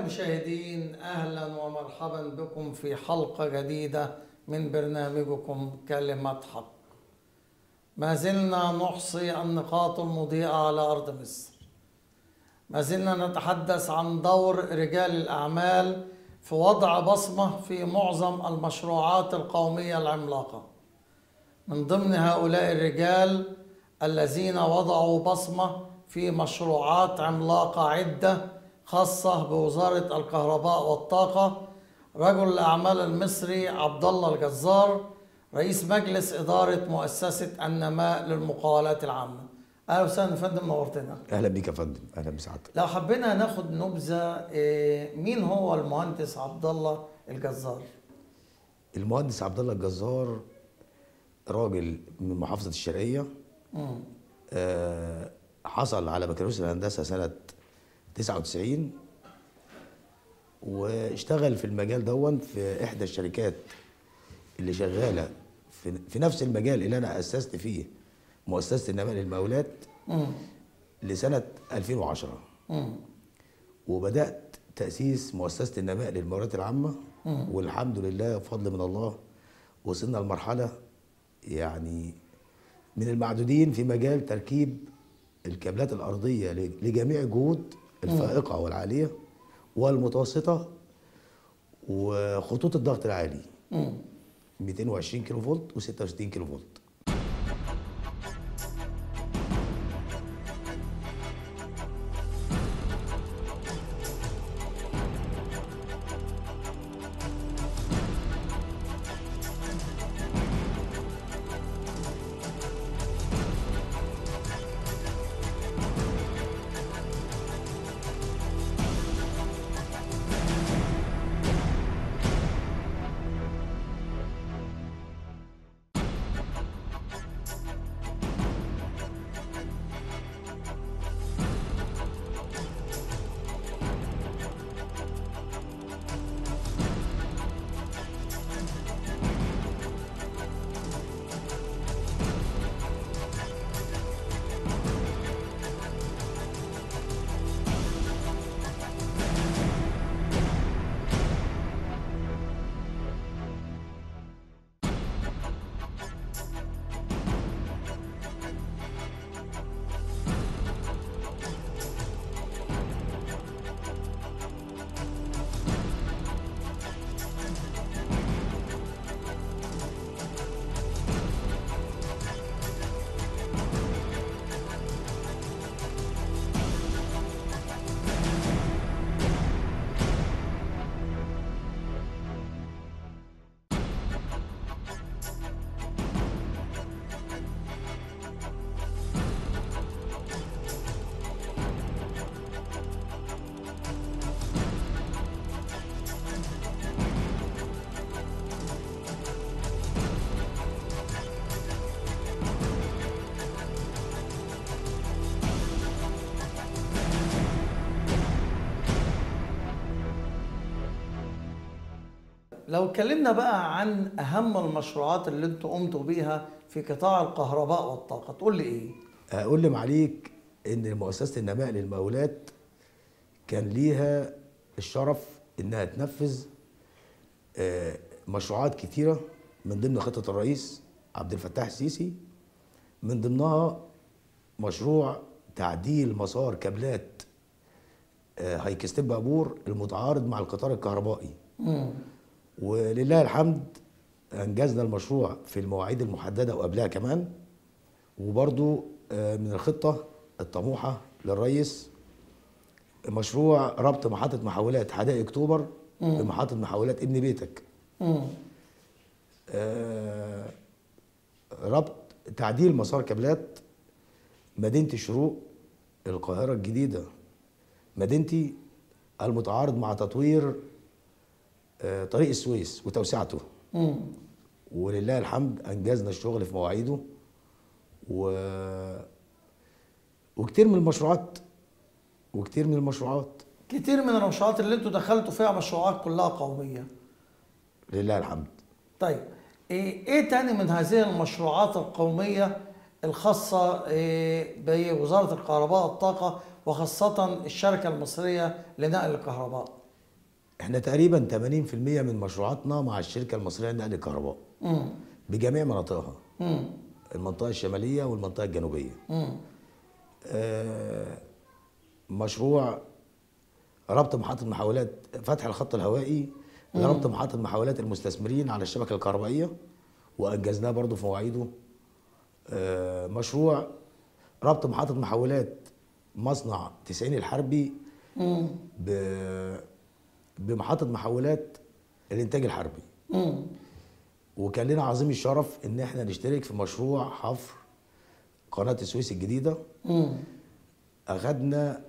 المشاهدين اهلا ومرحبا بكم في حلقه جديده من برنامجكم كلمه حق. ما زلنا نحصي النقاط المضيئه على ارض مصر. ما زلنا نتحدث عن دور رجال الاعمال في وضع بصمه في معظم المشروعات القوميه العملاقه. من ضمن هؤلاء الرجال الذين وضعوا بصمه في مشروعات عملاقه عده خاصة بوزارة الكهرباء والطاقة رجل الأعمال المصري عبد الله الجزار رئيس مجلس إدارة مؤسسة النماء للمقاولات العامة أهلا وسهلا يا فندم نورتنا اهلا بيك يا فندم اهلا بسعادتك لو حبينا ناخد نبذة إيه، مين هو المهندس عبد الله الجزار؟ المهندس عبد الله الجزار راجل من محافظه الشرقيه مم. آه حصل على بكالوريوس الهندسه سنه 99 واشتغل في المجال دون في احدى الشركات اللي شغاله في, في نفس المجال اللي انا اسست فيه مؤسسه النماء للمقاولات مم. لسنه 2010 مم. وبدات تاسيس مؤسسه النماء للمقاولات العامه والحمد لله بفضل من الله وصلنا لمرحله يعني من المعدودين في مجال تركيب الكابلات الارضيه لجميع الجهود الفائقه والعاليه والمتوسطه وخطوط الضغط العالي مم. 220 كيلو فولت و66 كيلو فولت لو اتكلمنا بقى عن أهم المشروعات اللي انتوا قمتوا بيها في قطاع الكهرباء والطاقة تقول لي إيه؟ اقول لي معاليك ان مؤسسه النماء للمقاولات كان ليها الشرف انها تنفذ آه، مشروعات كتيره من ضمن خطه الرئيس عبد الفتاح السيسي من ضمنها مشروع تعديل مسار كابلات آه، هيكستيب بابور المتعارض مع القطار الكهربائي مم. ولله الحمد انجزنا المشروع في المواعيد المحدده وقبلها كمان وبرضو آه، من الخطه الطموحه للرئيس مشروع ربط محطه محولات حدائق اكتوبر بمحطه محولات ابن بيتك مم. آه، ربط تعديل مسار كابلات مدينه الشروق القاهره الجديده مدينتي المتعارض مع تطوير آه، طريق السويس وتوسعته مم. ولله الحمد انجزنا الشغل في مواعيده و وكتير من المشروعات وكتير من المشروعات كتير من المشروعات اللي انتوا دخلتوا فيها مشروعات كلها قومية لله الحمد طيب ايه, ايه تاني من هذه المشروعات القومية الخاصة إيه بوزارة الكهرباء والطاقة وخاصة الشركة المصرية لنقل الكهرباء احنا تقريبا 80% من مشروعاتنا مع الشركه المصريه لنقل الكهرباء مم. بجميع مناطقها مم. المنطقه الشماليه والمنطقه الجنوبيه مم. آه، مشروع ربط محطة محاولات فتح الخط الهوائي لربط محطة محاولات المستثمرين على الشبكة الكهربائية وأنجزناه برضه في مواعيده آه، مشروع ربط محطة محاولات مصنع 90 الحربي مم. ب- بمحطة محاولات الإنتاج الحربي مم. وكان لنا عظيم الشرف إن إحنا نشترك في مشروع حفر قناة السويس الجديدة مم. أخذنا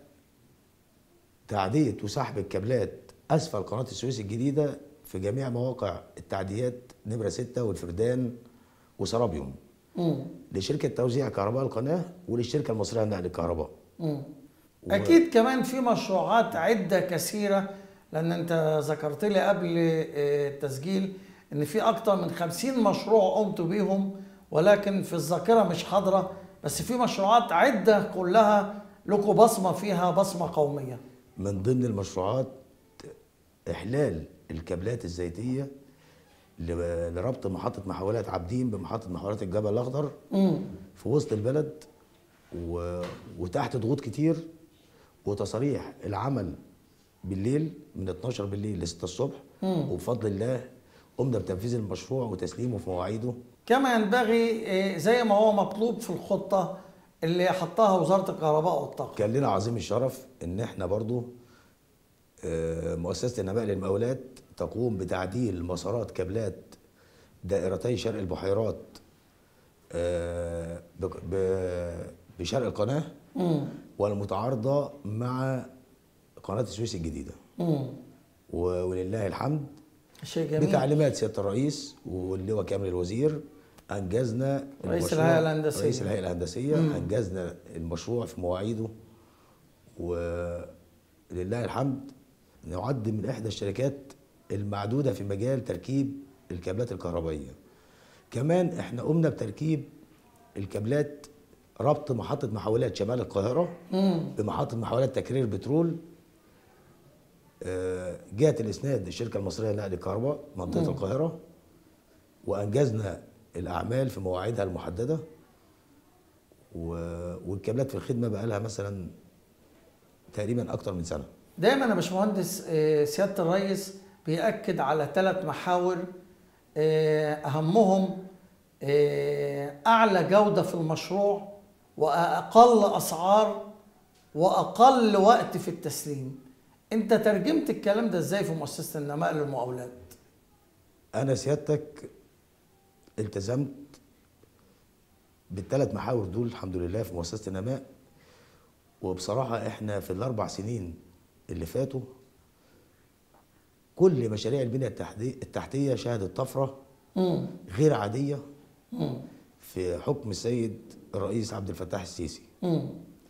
تعدية وسحب الكابلات أسفل قناة السويس الجديدة في جميع مواقع التعديات نمرة 6 والفردان وسرابيوم مم. لشركة توزيع كهرباء القناة وللشركة المصرية لنقل الكهرباء مم. اكيد كمان في مشروعات عده كثيره لان انت ذكرت لي قبل آه، التسجيل ان في اكتر من 50 مشروع قمت بيهم ولكن في الذاكره مش حاضره بس في مشروعات عده كلها لكم بصمه فيها بصمه قوميه من ضمن المشروعات إحلال الكابلات الزيتية ل- لربط محطة محولات عابدين بمحطة محولات الجبل الأخضر مم. في وسط البلد و... وتحت ضغوط كتير وتصاريح العمل بالليل من 12 بالليل ل 6 الصبح مم. وبفضل الله قمنا بتنفيذ المشروع وتسليمه في مواعيده كما ينبغي آه، زي ما هو مطلوب في الخطه اللي حطها وزاره الكهرباء والطاقه كان لنا عظيم الشرف ان احنا برضو آه، مؤسسه النماء للمقاولات تقوم بتعديل مسارات كابلات دائرتي شرق البحيرات آه، بق- ب- بشرق القناه مم. والمتعارضه مع قناه السويس الجديده مم. و- ولله الحمد شيء جميل بتعليمات سياده الرئيس واللواء كامل الوزير انجزنا رئيس المشروع- الهيئة الهندسية. رئيس الهيئه الهندسيه انجزنا المشروع في مواعيده ولله الحمد نعد من احدى الشركات المعدوده في مجال تركيب الكابلات الكهربائيه كمان احنا قمنا بتركيب الكابلات ربط محطه محولات شمال القاهره مم. بمحطه محولات تكرير بترول آه، جهه الاسناد الشركه المصريه لنقل الكهرباء منطقه القاهره وانجزنا الاعمال في مواعيدها المحدده و- والكابلات في الخدمه بقى لها مثلا تقريبا اكتر من سنه دايما يا باشمهندس آه، سياده الرئيس بيأكد على ثلاث محاور آه، اهمهم آه، اعلى جوده في المشروع واقل اسعار واقل وقت في التسليم انت ترجمت الكلام ده ازاي في مؤسسه النماء للمقاولات انا سيادتك التزمت بالثلاث محاور دول الحمد لله في مؤسسه النماء وبصراحه احنا في الاربع سنين اللي فاتوا كل مشاريع البنيه التحتي- التحتيه شهدت طفره مم. غير عاديه مم. في حكم السيد الرئيس عبد الفتاح السيسي مم.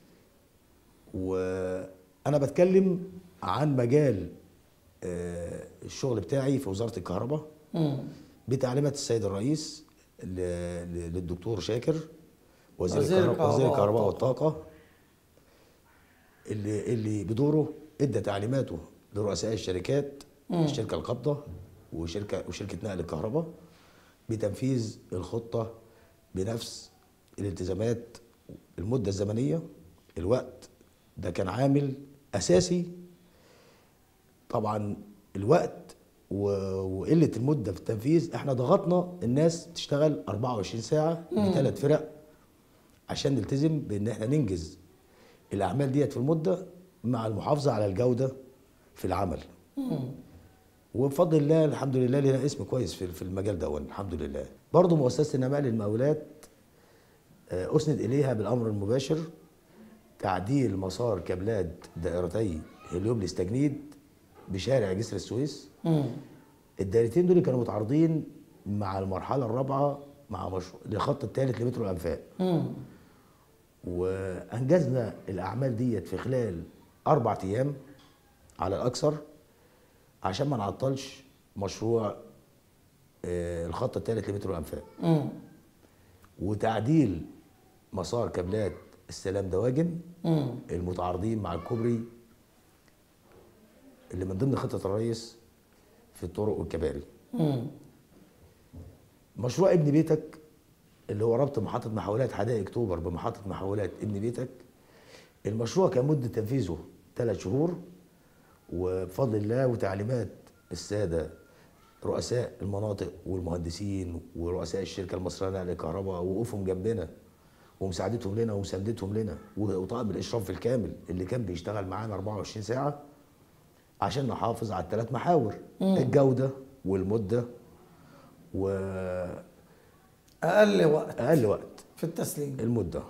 وانا بتكلم عن مجال آه، الشغل بتاعي في وزاره الكهرباء مم. بتعليمات السيد الرئيس ل- ل- للدكتور شاكر وزير وزير الكهرباء الكهرباء وزير الكهرباء والطاقة. والطاقه اللي اللي بدوره ادى تعليماته لرؤساء الشركات مم. الشركه القابضه وشركه وشركه نقل الكهرباء بتنفيذ الخطه بنفس الالتزامات المده الزمنيه الوقت ده كان عامل اساسي طبعا الوقت و- وقله المده في التنفيذ احنا ضغطنا الناس تشتغل 24 ساعه بثلاث فرق عشان نلتزم بان احنا ننجز الاعمال ديت في المده مع المحافظه على الجوده في العمل وبفضل الله الحمد لله لنا اسم كويس في في المجال ده الحمد لله برضه مؤسسه النماء للمقاولات آه، اسند اليها بالامر المباشر تعديل مسار كابلات دائرتي هليوم الاستجنيد بشارع جسر السويس مم. الدائرتين دول كانوا متعارضين مع المرحله الرابعه مع مشروع للخط الثالث لمترو الانفاق مم. وانجزنا الاعمال ديت في خلال اربع ايام على الاكثر عشان ما نعطلش مشروع آه، الخط الثالث لمترو الانفاق مم. وتعديل مسار كابلات السلام دواجن مم. المتعارضين مع الكوبري اللي من ضمن خطه الرئيس في الطرق والكباري مم. مشروع ابن بيتك اللي هو ربط محطة محولات حدائق اكتوبر بمحطة محولات ابن بيتك المشروع كان مدة تنفيذه ثلاث شهور وبفضل الله وتعليمات السادة رؤساء المناطق والمهندسين ورؤساء الشركة المصرية لنقل الكهرباء وقوفهم جنبنا ومساعدتهم لنا ومساندتهم لنا وطاقم الإشراف الكامل اللي كان بيشتغل معانا 24 ساعة عشان نحافظ على الثلاث محاور الجودة والمدة وأقل اقل وقت وقت في التسليم المدة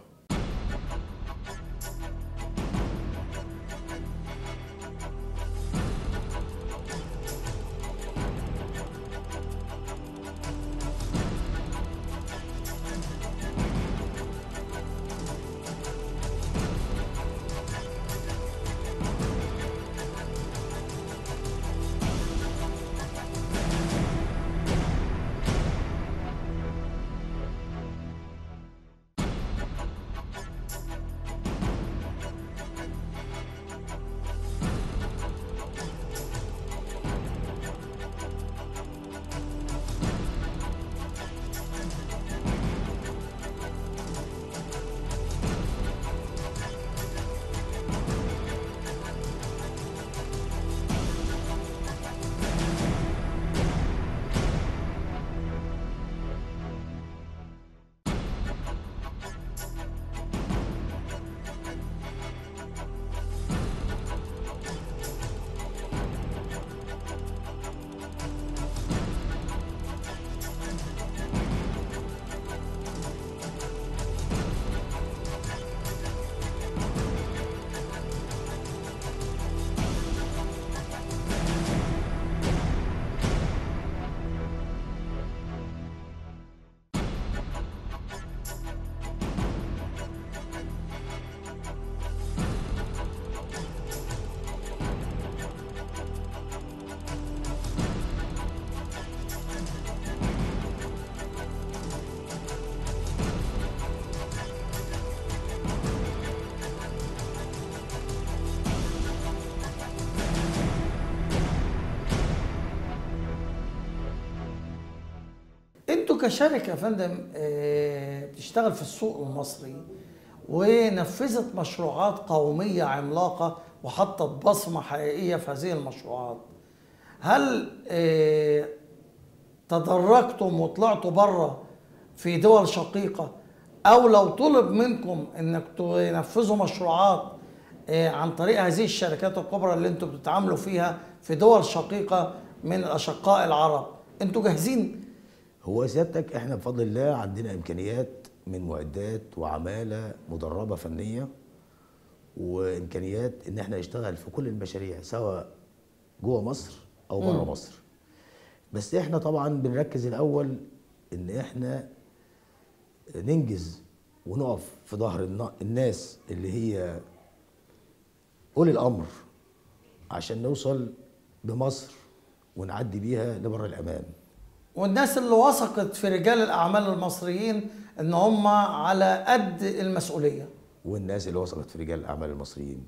انتوا كشركه يا فندم آه، بتشتغل في السوق المصري ونفذت مشروعات قوميه عملاقه وحطت بصمه حقيقيه في هذه المشروعات هل آه، تدرجتم وطلعتوا بره في دول شقيقه او لو طلب منكم انك تنفذوا مشروعات آه، عن طريق هذه الشركات الكبرى اللي انتوا بتتعاملوا فيها في دول شقيقه من الاشقاء العرب انتوا جاهزين هو سيادتك احنا بفضل الله عندنا امكانيات من معدات وعماله مدربه فنيه وامكانيات ان احنا نشتغل في كل المشاريع سواء جوه مصر او بره مصر بس احنا طبعا بنركز الاول ان احنا ننجز ونقف في ظهر النا- الناس اللي هي اولي الامر عشان نوصل بمصر ونعدي بيها لبر الامان والناس اللي وثقت في رجال الاعمال المصريين ان هم على قد المسؤوليه والناس اللي وصلت في رجال الاعمال المصريين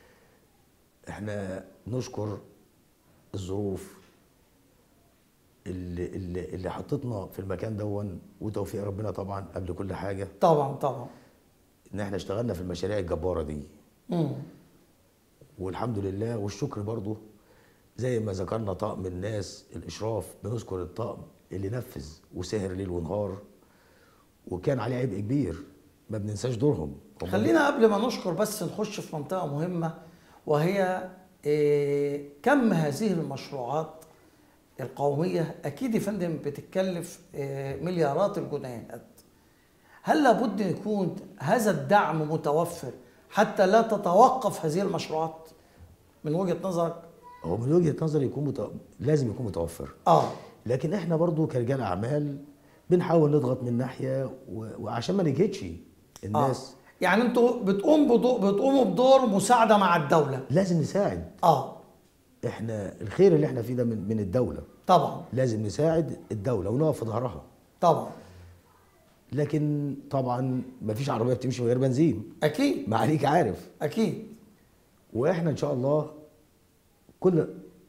احنا نشكر الظروف اللي اللي, اللي حطتنا في المكان دون وتوفيق ربنا طبعا قبل كل حاجه طبعا طبعا ان احنا اشتغلنا في المشاريع الجباره دي مم. والحمد لله والشكر برضه زي ما ذكرنا طقم الناس الاشراف بنذكر الطقم اللي نفذ وسهر ليل ونهار وكان عليه عبء كبير ما بننساش دورهم هم خلينا قبل ما نشكر بس نخش في منطقه مهمه وهي إيه، كم هذه المشروعات القوميه اكيد يا فندم بتتكلف إيه، مليارات الجنيهات هل لابد يكون هذا الدعم متوفر حتى لا تتوقف هذه المشروعات من وجهه نظرك هو من وجهه نظري يكون مت... لازم يكون متوفر اه لكن احنا برضو كرجال اعمال بنحاول نضغط من ناحيه و... وعشان ما نجهدش الناس آه. يعني انتوا بتقوم بدو بتقوموا بدور مساعده مع الدوله لازم نساعد اه احنا الخير اللي احنا فيه ده من, من الدوله طبعا لازم نساعد الدوله ونقف في ظهرها طبعا لكن طبعا ما فيش عربيه بتمشي من غير بنزين اكيد ما عليك عارف اكيد واحنا ان شاء الله كل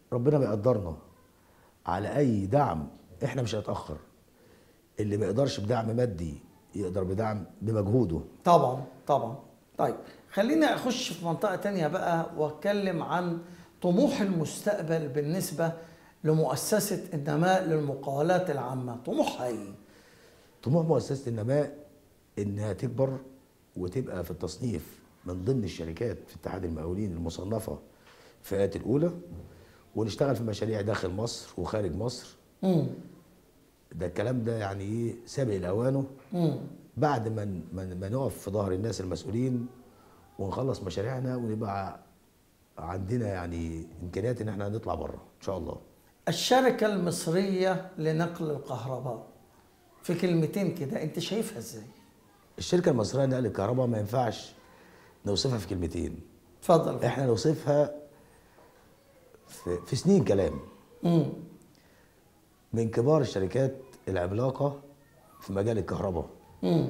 ربنا بيقدرنا على اي دعم احنا مش هنتاخر اللي ما يقدرش بدعم مادي يقدر بدعم بمجهوده طبعا طبعا طيب خليني اخش في منطقة تانية بقى واتكلم عن طموح المستقبل بالنسبة لمؤسسة النماء للمقاولات العامة طموحها ايه؟ طموح مؤسسه النماء انها تكبر وتبقى في التصنيف من ضمن الشركات في اتحاد المقاولين المصنفه في الفئات الاولى ونشتغل في مشاريع داخل مصر وخارج مصر مم. ده الكلام ده يعني ايه سابق لاوانه مم. بعد ما ن- ما ن- ما نقف في ظهر الناس المسؤولين ونخلص مشاريعنا ونبقى عندنا يعني امكانيات ان احنا نطلع بره ان شاء الله الشركة المصرية لنقل الكهرباء في كلمتين كده انت شايفها ازاي؟ الشركه المصريه لنقل الكهرباء ما ينفعش نوصفها في كلمتين اتفضل احنا نوصفها في, في سنين كلام مم. من كبار الشركات العملاقه في مجال الكهرباء مم.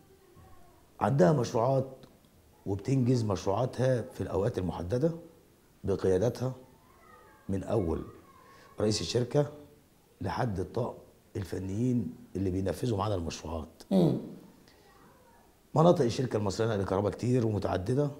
عندها مشروعات وبتنجز مشروعاتها في الاوقات المحدده بقيادتها من اول رئيس الشركه لحد الطاقم الفنيين اللي بينفذوا معانا المشروعات مم. مناطق الشركه المصريه لنقل الكهرباء كتير ومتعدده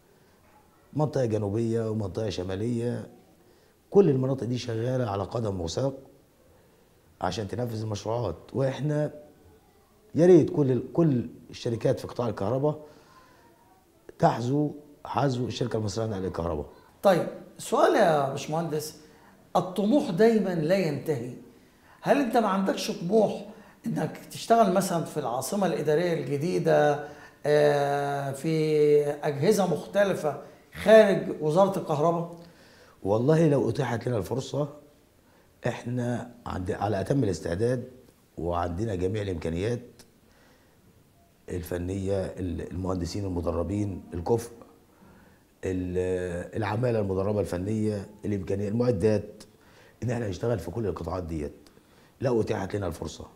منطقه جنوبيه ومنطقه شماليه كل المناطق دي شغاله على قدم وساق عشان تنفذ المشروعات واحنا يا ريت كل كل الشركات في قطاع الكهرباء تحذو حذو الشركه المصريه لنقل الكهرباء طيب سؤال يا باشمهندس الطموح دايما لا ينتهي هل انت ما عندكش طموح انك تشتغل مثلا في العاصمة الإدارية الجديدة آه، في أجهزة مختلفة خارج وزارة الكهرباء والله لو اتيحت لنا الفرصه احنا عند على اتم الاستعداد وعندنا جميع الامكانيات الفنيه المهندسين المدربين الكفء ال- العماله المدربه الفنيه الامكانيه المعدات ان احنا نشتغل في كل القطاعات ديت لو اتيحت لنا الفرصه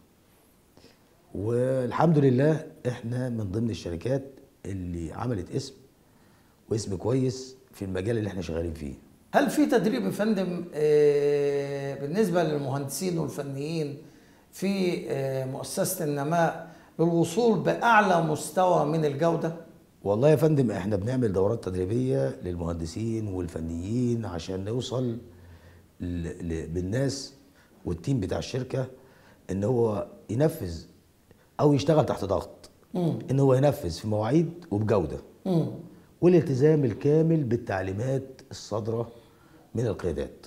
والحمد لله احنا من ضمن الشركات اللي عملت اسم واسم كويس في المجال اللي احنا شغالين فيه هل في تدريب يا فندم آه، بالنسبة للمهندسين والفنيين في آه، مؤسسة النماء للوصول بأعلى مستوى من الجودة؟ والله يا فندم احنا بنعمل دورات تدريبيه للمهندسين والفنيين عشان نوصل ل... ل... بالناس والتيم بتاع الشركه ان هو ينفذ او يشتغل تحت ضغط مم. ان هو ينفذ في مواعيد وبجوده مم. والالتزام الكامل بالتعليمات الصادره من القيادات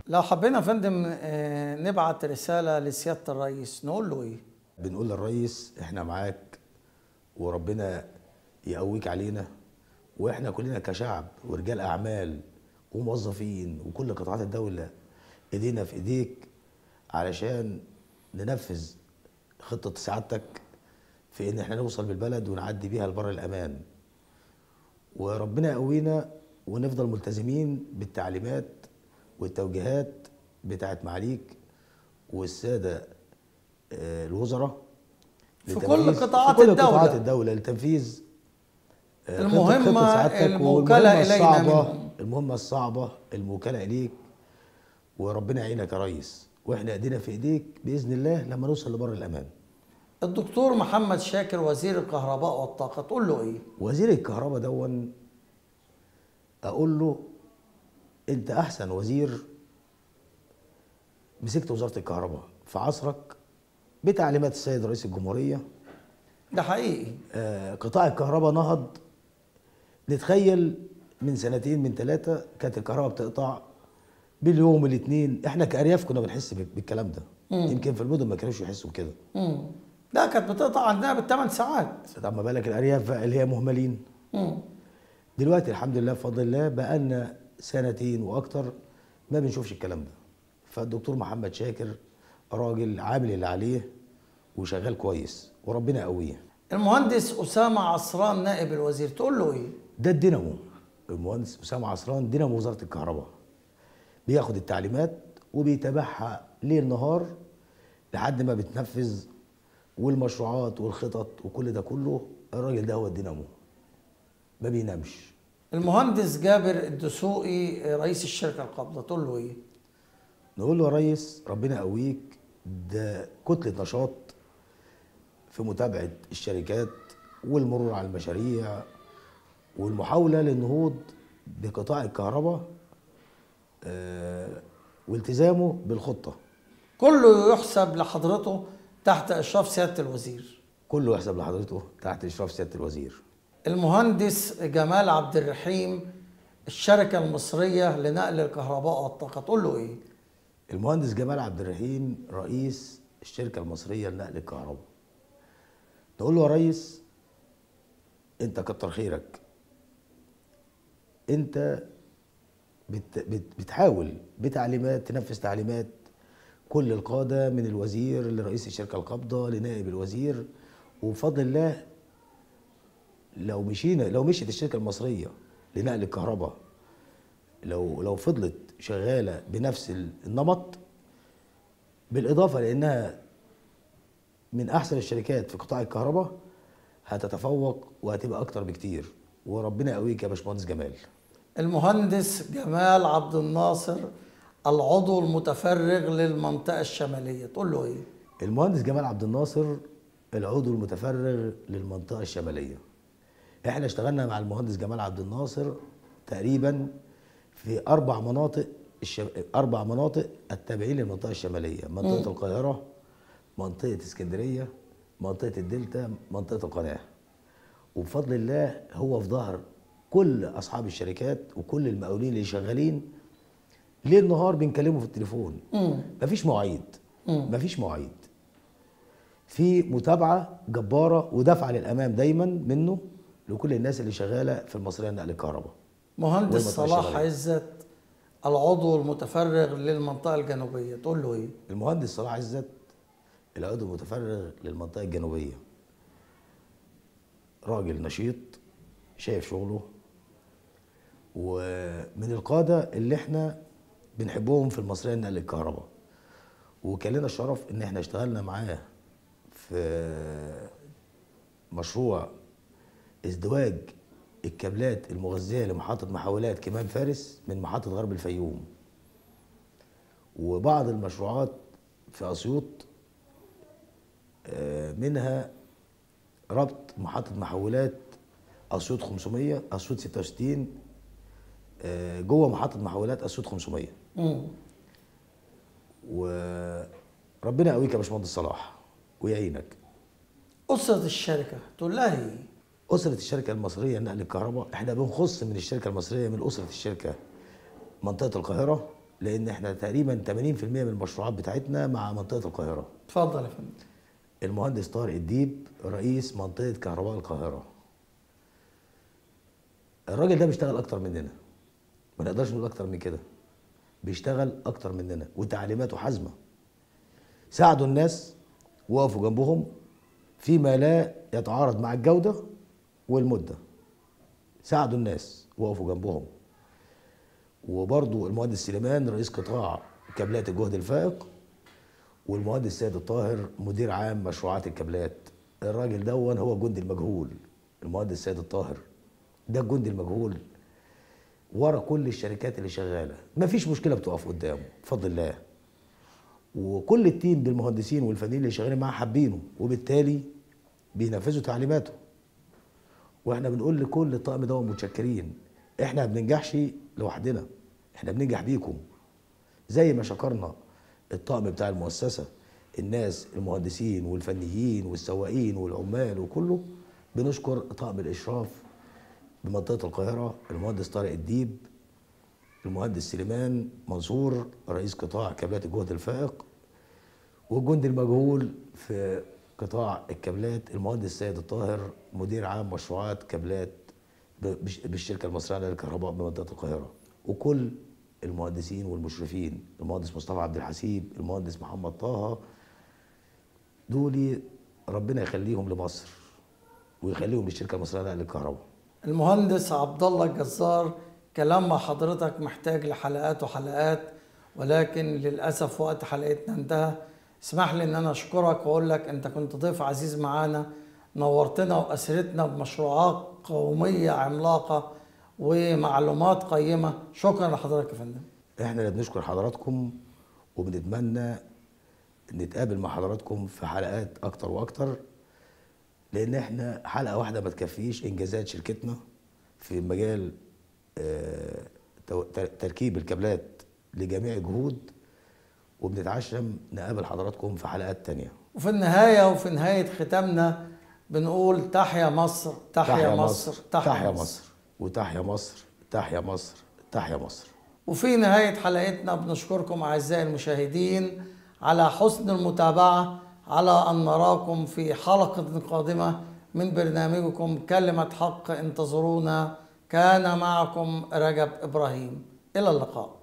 لو حبينا يا فندم آه، نبعت رسالة لسيادة الرئيس نقول له ايه؟ بنقول للريس احنا معاك وربنا يقويك علينا واحنا كلنا كشعب ورجال اعمال وموظفين وكل قطاعات الدوله ايدينا في ايديك علشان ننفذ خطه سعادتك في ان احنا نوصل بالبلد ونعدي بيها لبر الامان وربنا يقوينا ونفضل ملتزمين بالتعليمات والتوجيهات بتاعت معاليك والساده آه، الوزراء في لتنفيذ- كل قطاعات في كل الدولة. قطاعات الدولة لتنفيذ آه، خطة- المهمة خطة سعادتك الموكلة والمهمة إلينا الصعبة منهم. المهمة الصعبة الموكلة إليك وربنا يعينك يا ريس واحنا ايدينا في ايديك باذن الله لما نوصل لبر الامان. الدكتور محمد شاكر وزير الكهرباء والطاقة تقول له ايه؟ وزير الكهرباء دون اقول له انت احسن وزير مسكت وزاره الكهرباء في عصرك بتعليمات السيد رئيس الجمهوريه ده حقيقي آه، قطاع الكهرباء نهض نتخيل من سنتين من ثلاثة كانت الكهرباء بتقطع باليوم الاثنين احنا كأرياف كنا بنحس بال- بالكلام ده يمكن في المدن ما كانوش يحسوا كده مم. لا كانت بتقطع عندنا بالثمان ساعات طب ما بالك الأرياف بقى اللي هي مهملين مم. دلوقتي الحمد لله بفضل الله بقى لنا سنتين واكتر ما بنشوفش الكلام ده فالدكتور محمد شاكر راجل عامل اللي عليه وشغال كويس وربنا يقويه المهندس أسامة عصران نائب الوزير تقول له ايه؟ ده الدينامو المهندس اسامه عصران دينامو وزاره الكهرباء بياخد التعليمات وبيتابعها ليل نهار لحد ما بتنفذ والمشروعات والخطط وكل ده كله الراجل ده هو الدينامو ما بينامش المهندس جابر الدسوقي رئيس الشركة القابضة تقول له ايه؟ نقول له يا ريس ربنا يقويك ده كتلة نشاط في متابعة الشركات والمرور على المشاريع والمحاولة للنهوض بقطاع الكهرباء آه، والتزامه بالخطة كله يحسب لحضرته تحت إشراف سيادة الوزير كله يحسب لحضرته تحت إشراف سيادة الوزير المهندس جمال عبد الرحيم الشركة المصرية لنقل الكهرباء والطاقة تقول له ايه؟ المهندس جمال عبد الرحيم رئيس الشركة المصرية لنقل الكهرباء نقول له يا ريس انت كتر خيرك انت بت بت بتحاول بتعليمات تنفذ تعليمات كل القادة من الوزير لرئيس الشركة القابضة لنائب الوزير وبفضل الله لو مشينا لو مشيت الشركة المصرية لنقل الكهرباء لو لو فضلت شغاله بنفس النمط بالاضافه لانها من احسن الشركات في قطاع الكهرباء هتتفوق وهتبقى اكتر بكتير وربنا يقويك يا باشمهندس جمال المهندس جمال عبد الناصر العضو المتفرغ للمنطقة الشمالية تقول له ايه؟ المهندس جمال عبد الناصر العضو المتفرغ للمنطقه الشماليه احنا اشتغلنا مع المهندس جمال عبد الناصر تقريبا في اربع مناطق الشم... اربع مناطق التابعين للمنطقه الشماليه منطقه القاهره منطقه اسكندريه منطقه الدلتا منطقه القناه وبفضل الله هو في ظهر كل اصحاب الشركات وكل المقاولين اللي شغالين ليل نهار بنكلمه في التليفون مم. مفيش مواعيد مفيش مواعيد في متابعه جباره ودفعه للامام دايما منه لكل الناس اللي شغاله في المصريه لنقل الكهرباء مهندس والمنطقة صلاح الشمالية. عزت العضو المتفرغ للمنطقة الجنوبية تقول له ايه؟ المهندس صلاح عزت العضو المتفرغ للمنطقه الجنوبيه راجل نشيط شايف شغله ومن القاده اللي احنا بنحبهم في المصريه لنقل الكهرباء وكان لنا الشرف ان احنا اشتغلنا معاه في مشروع ازدواج الكابلات المغذيه لمحطه محولات كمام فارس من محطه غرب الفيوم وبعض المشروعات في اسيوط آه، منها ربط محطه محولات اسيوط 500 اسيوط 66 آه، جوه محطه محولات اسيوط 500 مم. وربنا يقويك يا باشمهندس صلاح ويعينك أسرة الشركة تقول لها ايه؟ أسرة الشركة المصرية لنقل الكهرباء احنا بنخص من الشركة المصرية من أسرة الشركة منطقة القاهرة لان احنا تقريبا 80% من المشروعات بتاعتنا مع منطقه القاهره اتفضل يا فندم المهندس طارق الديب رئيس منطقه كهرباء القاهره الراجل ده بيشتغل اكتر مننا ما نقدرش نقول اكتر من كده بيشتغل اكتر مننا وتعليماته حازمه ساعدوا الناس وقفوا جنبهم فيما لا يتعارض مع الجوده والمده ساعدوا الناس وقفوا جنبهم وبرضو المهندس سليمان رئيس قطاع كابلات الجهد الفائق والمهندس سيد الطاهر مدير عام مشروعات الكابلات الراجل دون هو الجندي المجهول المهندس سيد الطاهر ده الجندي المجهول ورا كل الشركات اللي شغاله مفيش مشكله بتقف قدامه بفضل الله وكل التيم بالمهندسين والفنيين اللي شغالين معاه حابينه وبالتالي بينفذوا تعليماته واحنا بنقول لكل الطاقم ده متشكرين احنا ما بننجحش لوحدنا احنا بننجح بيكم زي ما شكرنا الطاقم بتاع المؤسسه الناس المهندسين والفنيين والسواقين والعمال وكله بنشكر طاقم الاشراف بمنطقه القاهره المهندس طارق الديب المهندس سليمان منصور رئيس قطاع كابلات الجهد الفائق والجندي المجهول في قطاع الكابلات المهندس سيد الطاهر مدير عام مشروعات كابلات ب- بش- بالشركه المصريه للكهرباء بمنطقه القاهره وكل المهندسين والمشرفين المهندس مصطفى عبد الحسيب المهندس محمد طه دول ربنا يخليهم لمصر ويخليهم للشركه المصريه للكهرباء المهندس عبد الله الجزار كلام مع حضرتك محتاج لحلقات وحلقات ولكن للاسف وقت حلقتنا انتهى اسمح لي ان انا اشكرك واقول لك انت كنت ضيف عزيز معانا نورتنا واسرتنا بمشروعات قوميه عملاقه ومعلومات قيمه شكرا لحضرتك يا فندم احنا اللي بنشكر حضراتكم وبنتمنى نتقابل مع حضراتكم في حلقات اكتر واكتر لان احنا حلقه واحده ما تكفيش انجازات شركتنا في مجال آه، تو- تر- تركيب الكابلات لجميع الجهود وبنتعشم نقابل حضراتكم في حلقات تانية وفي النهايه وفي نهايه ختامنا بنقول تحيا مصر تحيا مصر تحيا مصر وتحيا مصر تحيا مصر تحيا مصر وفي نهاية حلقتنا بنشكركم أعزائي المشاهدين على حسن المتابعة على أن نراكم في حلقة قادمة من برنامجكم كلمة حق انتظرونا كان معكم رجب إبراهيم إلى اللقاء